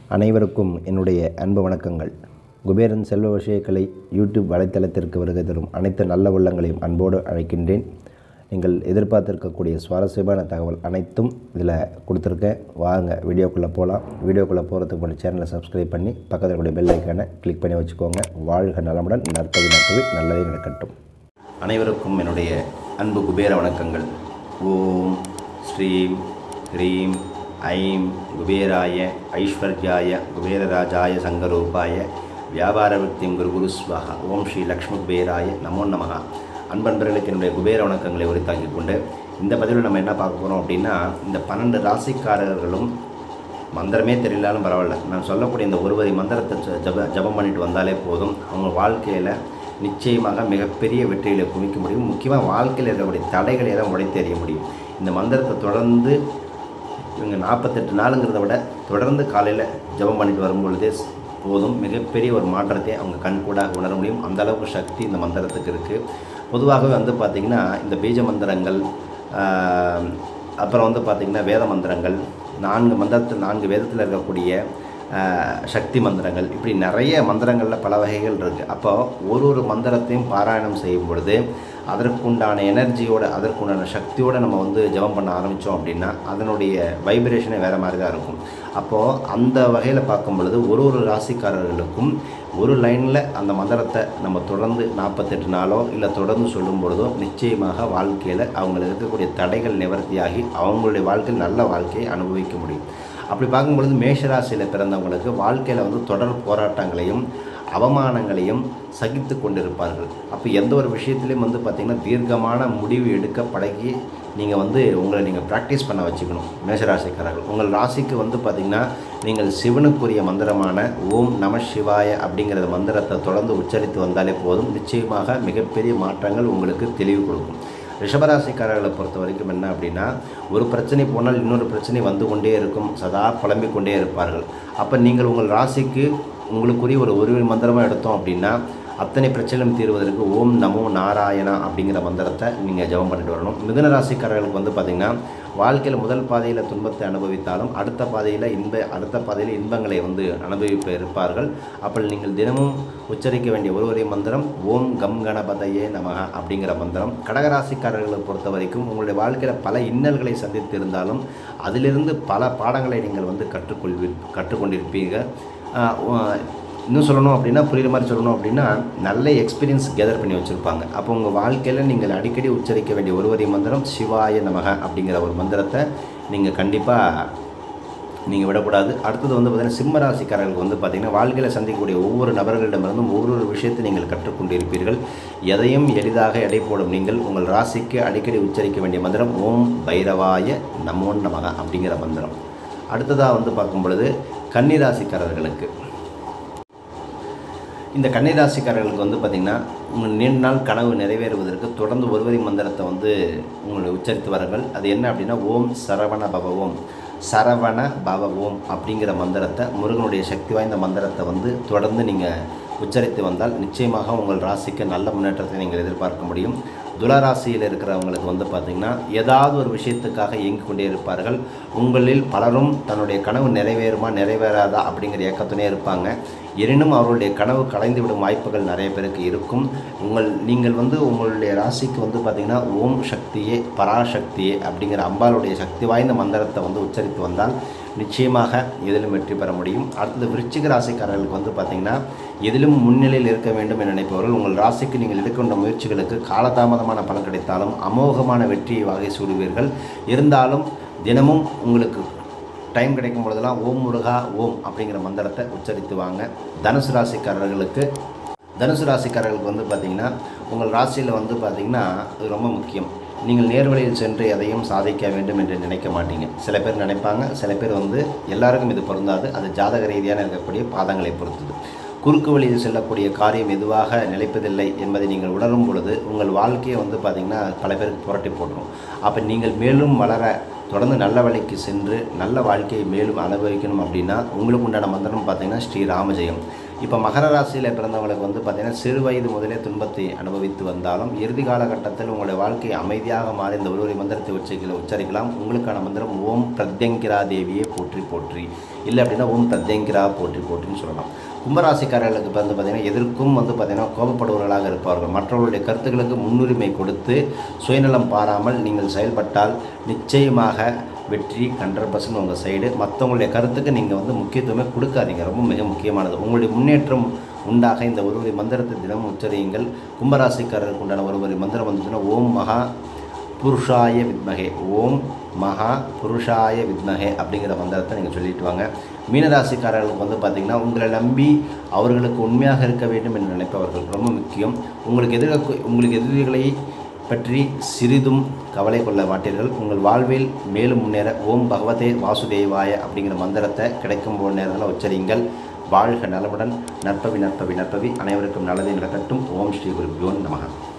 அனைவருக்கும் என்னுடைய அன்பு வணக்கங்கள் குபேரன் செல்வ விஷயக்கலை யூடியூப் வலைத்தளத்திற்கு வருகை தரும் அனைத்து நல்ல உள்ளங்களையும் அன்போடு அழைக்கின்றேன் நீங்கள் எதிர்பார்த்திருக்கக்கூடிய சுவாரஸ்யமான தகவல் அனைத்தும் இதில் கொடுத்துருக்கேன் வாங்க வீடியோக்குள்ளே போகலாம் வீடியோக்குள்ளே போகிறதுக்கு முன்னாடி சேனலை சப்ஸ்கிரைப் பண்ணி பக்கத்தில் இருக்கக்கூடிய பெல் ஐக்கானை கிளிக் பண்ணி வச்சுக்கோங்க வாழ்க நலமுடன் நற்பவி நற்பவி நல்லதே நடக்கட்டும் அனைவருக்கும் என்னுடைய அன்பு குபேர வணக்கங்கள் ஓம் ஸ்ரீம் ஹ்ரீம் ஐம் குபேராய ஐஸ்வர்யாய குபேரராஜாய சங்கரூபாய வியாபார விருத்திம் குரு குரு ஸ்வாஹா ஓம் ஸ்ரீ லக்ஷ்மி குபேராய நமோ நமஹா அன்பன்பர்களுக்கு என்னுடைய குபேர வணக்கங்களை உரித்தாக்கிக் கொண்டு இந்த பதிவில் நம்ம என்ன பார்க்க போகிறோம் அப்படின்னா இந்த பன்னெண்டு ராசிக்காரர்களும் மந்திரமே தெரியலாலும் பரவாயில்ல நான் சொல்லக்கூடிய இந்த ஒருவரி மந்திரத்தை ஜ- ஜப ஜபம் பண்ணிட்டு வந்தாலே போதும் அவங்க வாழ்க்கையில் நிச்சயமாக மிகப்பெரிய வெற்றிகளை குவிக்க முடியும் முக்கியமாக வாழ்க்கையில் இருக்கக்கூடிய தடைகளை எல்லாம் உடைத்தெறிய முடியும் இந்த மந்திரத்தை தொடர்ந்து இவங்க நாற்பத்தெட்டு நாளுங்கிறத விட தொடர்ந்து காலையில் ஜெபம் பண்ணிட்டு வரும் பொழுதே ஸ்- போதும் மிகப்பெரிய ஒரு மாற்றத்தை அவங்க கண்கூடாக உணர முடியும் அந்த அளவுக்கு சக்தி இந்த மந்திரத்துக்கு இருக்குது பொதுவாகவே வந்து பார்த்திங்கன்னா இந்த பீஜ மந்திரங்கள் ஆஹ், அப்புறம் வந்து பார்த்திங்கன்னா வேத மந்திரங்கள் நான்கு மந்திரத்தில் நான்கு வேதத்தில் இருக்கக்கூடிய ஆஹ், சக்தி மந்திரங்கள் இப்படி நிறைய மந்திரங்களில் பல வகைகள் இருக்குது அப்போ ஒரு ஒரு மந்திரத்தையும் பாராயணம் செய்யும் பொழுது அதற்குண்டான எனர்ஜியோட அதற்குண்டான சக்தியோடு நம்ம வந்து ஜெபம் பண்ண ஆரம்பித்தோம் அப்படின்னா அதனுடைய வைப்ரேஷனே வேறு மாதிரி தான் இருக்கும் அப்போது அந்த வகையில் பார்க்கும் பொழுது ஒரு ஒரு ராசிக்காரர்களுக்கும் ஒரு லைனில் அந்த மந்திரத்தை நம்ம தொடர்ந்து நாற்பத்தெட்டு நாளோ இல்லை தொடர்ந்து சொல்லும் பொழுதோ நிச்சயமாக வாழ்க்கையில் அவங்களுக்கு இருக்கக்கூடிய தடைகள் நிவர்த்தியாகி அவங்களுடைய வாழ்க்கையில் நல்ல வாழ்க்கையை அனுபவிக்க முடியும் அப்படி பார்க்கும்பொழுது மேஷராசியில் பிறந்தவங்களுக்கு வாழ்க்கையில் வந்து தொடர் போராட்டங்களையும் அவமானங்களையும் சகித்து கொண்டிருப்பார்கள் அப்போ எந்த ஒரு விஷயத்துலையும் வந்து பார்த்திங்கன்னா தீர்க்கமான முடிவு எடுக்க பழகி நீங்கள் வந்து உங்களை நீங்கள் ப்ராக்டிஸ் பண்ண வச்சுக்கணும் மேஷராசிக்காரர்கள் உங்கள் ராசிக்கு வந்து பார்த்திங்கன்னா நீங்கள் சிவனுக்குரிய மந்திரமான ஓம் நம சிவாய அப்படிங்கிற மந்திரத்தை தொடர்ந்து உச்சரித்து வந்தாலே போதும் நிச்சயமாக மிகப்பெரிய மாற்றங்கள் உங்களுக்கு தெளிவு கொடுக்கும் ரிஷபராசிக்காரர்களை பொறுத்த வரைக்கும் என்ன அப்படின்னா ஒரு பிரச்சனை போனால் இன்னொரு பிரச்சனை வந்து கொண்டே இருக்கும் சதா புலம்பிக் கொண்டே இருப்பார்கள் அப்போ நீங்கள் உங்கள் ராசிக்கு உங்களுக்குரிய ஒரு ஒரு மந்திரமாக எடுத்தோம் அப்படின்னா அத்தனை பிரச்சனையும் தீர்வதற்கு ஓம் நமோ நாராயணா அப்படிங்கிற மந்திரத்தை நீங்கள் ஜெபம் பண்ணிட்டு வரணும் மிதுன ராசிக்காரர்களுக்கு வந்து பார்த்திங்கன்னா வாழ்க்கையில் முதல் பாதையில் துன்பத்தை அனுபவித்தாலும் அடுத்த பாதையில் இன்ப அடுத்த பாதையில் இன்பங்களை வந்து அனுபவிப்ப இருப்பார்கள் அப்போ நீங்கள் தினமும் உச்சரிக்க வேண்டிய ஒருவரை மந்திரம் ஓம் கம் கணபதையே நமக அப்படிங்கிற மந்திரம் கடகராசிக்காரர்களை பொறுத்த வரைக்கும் உங்களுடைய வாழ்க்கையில் பல இன்னல்களை சந்தித்து இருந்தாலும் அதிலிருந்து பல பாடங்களை நீங்கள் வந்து கற்றுக்கொள்வீர் கற்றுக்கொண்டிருப்பீர்கள் ஆஹ் உ- இன்னும் சொல்லணும் அப்படின்னா புரியுற மாதிரி சொல்லணும் அப்படின்னா நல்ல எக்ஸ்பீரியன்ஸ் கேதர் பண்ணி வச்சுருப்பாங்க அப்போ உங்கள் வாழ்க்கையில் நீங்கள் அடிக்கடி உச்சரிக்க வேண்டிய ஒருவரி மந்திரம் சிவாய நமக அப்படிங்கிற ஒரு மந்திரத்தை நீங்கள் கண்டிப்பாக நீங்கள் விடக்கூடாது அடுத்தது வந்து பார்த்திங்கன்னா சிம்ம ராசிக்காரர்களுக்கு வந்து பார்த்திங்கன்னா வாழ்க்கையில் சந்திக்கக்கூடிய ஒவ்வொரு நபர்களிடமிருந்தும் ஒவ்வொரு விஷயத்தை நீங்கள் கற்றுக்கொண்டிருப்பீர்கள் எதையும் எளிதாக எடை போடும் நீங்கள் உங்கள் ராசிக்கு அடிக்கடி உச்சரிக்க வேண்டிய மந்திரம் ஓம் பைரவாய நமோ நமக அப்படிங்கிற மந்திரம் அடுத்ததாக வந்து பார்க்கும் பொழுது கன்னிராசிக்காரர்களுக்கு இந்த கன்னிராசிக்காரர்களுக்கு வந்து பார்த்திங்கன்னா உங்கள் நீண்ட நாள் கனவு நிறைவேறுவதற்கு தொடர்ந்து ஒருவரி மந்திரத்தை வந்து உங்களை உச்சரித்து வாருங்கள் அது என்ன அப்படின்னா ஓம் சரவண பவ ஓம் சரவண பவ ஓம் அப்படிங்கிற மந்திரத்தை முருகனுடைய சக்தி வாய்ந்த மந்திரத்தை வந்து தொடர்ந்து நீங்கள் உச்சரித்து வந்தால் நிச்சயமாக உங்கள் ராசிக்கு நல்ல முன்னேற்றத்தை நீங்கள் எதிர்பார்க்க முடியும் துளராசியில் இருக்கிறவங்களுக்கு வந்து பார்த்திங்கன்னா ஏதாவது ஒரு விஷயத்துக்காக இயங்கிக் கொண்டே இருப்பார்கள் உங்களில் பலரும் தன்னுடைய கனவு நிறைவேறுமா நிறைவேறாதா அப்படிங்கிற இயக்கத்துனே இருப்பாங்க எனினும் அவர்களுடைய கனவு கலைந்து விடும் வாய்ப்புகள் நிறைய பேருக்கு இருக்கும் உங்கள் நீங்கள் வந்து உங்களுடைய ராசிக்கு வந்து பார்த்திங்கன்னா ஓம் சக்தியே பராசக்தியே அப்படிங்கிற அம்பாளுடைய சக்தி வாய்ந்த மந்திரத்தை வந்து உச்சரித்து வந்தால் நிச்சயமாக எதிலும் வெற்றி பெற முடியும் அடுத்தது விருச்சிக ராசிக்காரர்களுக்கு வந்து பார்த்திங்கன்னா எதிலும் முன்னிலையில் இருக்க வேண்டும் என நினைப்பவர்கள் உங்கள் ராசிக்கு நீங்கள் எடுக்கின்ற முயற்சிகளுக்கு காலதாமதமான பலன் கிடைத்தாலும் அமோகமான வெற்றியை வகை சூடுவீர்கள் இருந்தாலும் தினமும் உங்களுக்கு டைம் கிடைக்கும் பொழுதெல்லாம் ஓம் முருகா ஓம் அப்படிங்கிற மந்திரத்தை உச்சரித்து வாங்க தனுசு ராசிக்காரர்களுக்கு தனுசு ராசிக்காரர்களுக்கு வந்து பார்த்திங்கன்னா உங்கள் ராசியில் வந்து பார்த்திங்கன்னா இது ரொம்ப முக்கியம் நீங்கள் நேர்வழியில் சென்று எதையும் சாதிக்க வேண்டும் என்று நினைக்க மாட்டீங்க சில பேர் நினைப்பாங்க சில பேர் வந்து எல்லாருக்கும் இது பொருந்தாது அது ஜாதக ரீதியான இருக்கக்கூடிய பாதங்களை பொறுத்தது குறுக்கு வழியில் செல்லக்கூடிய காரியம் எதுவாக நிலைப்பதில்லை என்பதை நீங்கள் உணரும் பொழுது உங்கள் வாழ்க்கையை வந்து பார்த்திங்கன்னா பல பேருக்கு புரட்டி போட்டுரும் அப்போ நீங்கள் மேலும் வளர தொடர்ந்து நல்ல வழிக்கு சென்று நல்ல வாழ்க்கையை மேலும் அனுபவிக்கணும் அப்படின்னா உங்களுக்கு உண்டான மந்திரம் பார்த்தீங்கன்னா ஸ்ரீ ராமஜெயம் இப்போ மகர ராசியில் பிறந்தவங்களுக்கு வந்து பார்த்திங்கன்னா சிறு வயது முதலே துன்பத்தை அனுபவித்து வந்தாலும் இறுதி காலகட்டத்தில் உங்களுடைய வாழ்க்கை அமைதியாக மாறி இந்த ஒருவரை மந்திரத்தை உச்சரிக்கல உச்சரிக்கலாம் உங்களுக்கான மந்திரம் ஓம் பிரத்யங்கிரா தேவியே போற்றி போற்றி இல்லை அப்படின்னா ஓம் பிரத்யங்கிரா போற்றி போற்றின்னு சொல்லலாம் கும்பராசிக்காரர்களுக்கு வந்து பார்த்திங்கன்னா எதற்கும் வந்து பார்த்திங்கன்னா கோபப்படுபவர்களாக இருப்பார்கள் மற்றவர்களுடைய கருத்துக்களுக்கு முன்னுரிமை கொடுத்து சுயநலம் பாராமல் நீங்கள் செயல்பட்டால் நிச்சயமாக வெற்றி ஹண்ட்ரட் பர்சன்ட் உங்கள் சைடு மற்றவங்களுடைய கருத்துக்கு நீங்கள் வந்து முக்கியத்துவமே கொடுக்காதீங்க ரொம்ப மிக முக்கியமானது உங்களுடைய முன்னேற்றம் உண்டாக இந்த ஒருவரி மந்திரத்தை தினமும் உச்சரியுங்கள் கும்பராசிக்காரருக்கு உண்டான ஒருவரி மந்திரம் வந்துச்சுன்னா ஓம் மகா புருஷாய வித்மகே ஓம் மகா புருஷாய வித்மகே அப்படிங்கிற மந்திரத்தை நீங்கள் சொல்லிட்டு வாங்க மீனராசிக்காரர்களுக்கு வந்து பார்த்திங்கன்னா உங்களை நம்பி அவர்களுக்கு உண்மையாக இருக்க வேண்டும் என்று நினைப்பவர்கள் ரொம்ப முக்கியம் உங்களுக்கு எதிர உங்களுக்கு எதிரிகளை பற்றி சிறிதும் கவலை கொள்ள மாட்டீர்கள் உங்கள் வாழ்வில் மேலும் முன்னேற ஓம் பகவதே வாசுதேவாய அப்படிங்கிற மந்திரத்தை கிடைக்கும் போது நேரத்தில் உச்சரியுங்கள் வாழ்க நலமுடன் நற்பவி நற்பவி நற்பவி அனைவருக்கும் நல்லதை நடக்கட்டும் ஓம் ஸ்ரீ குருபியோன் நமகா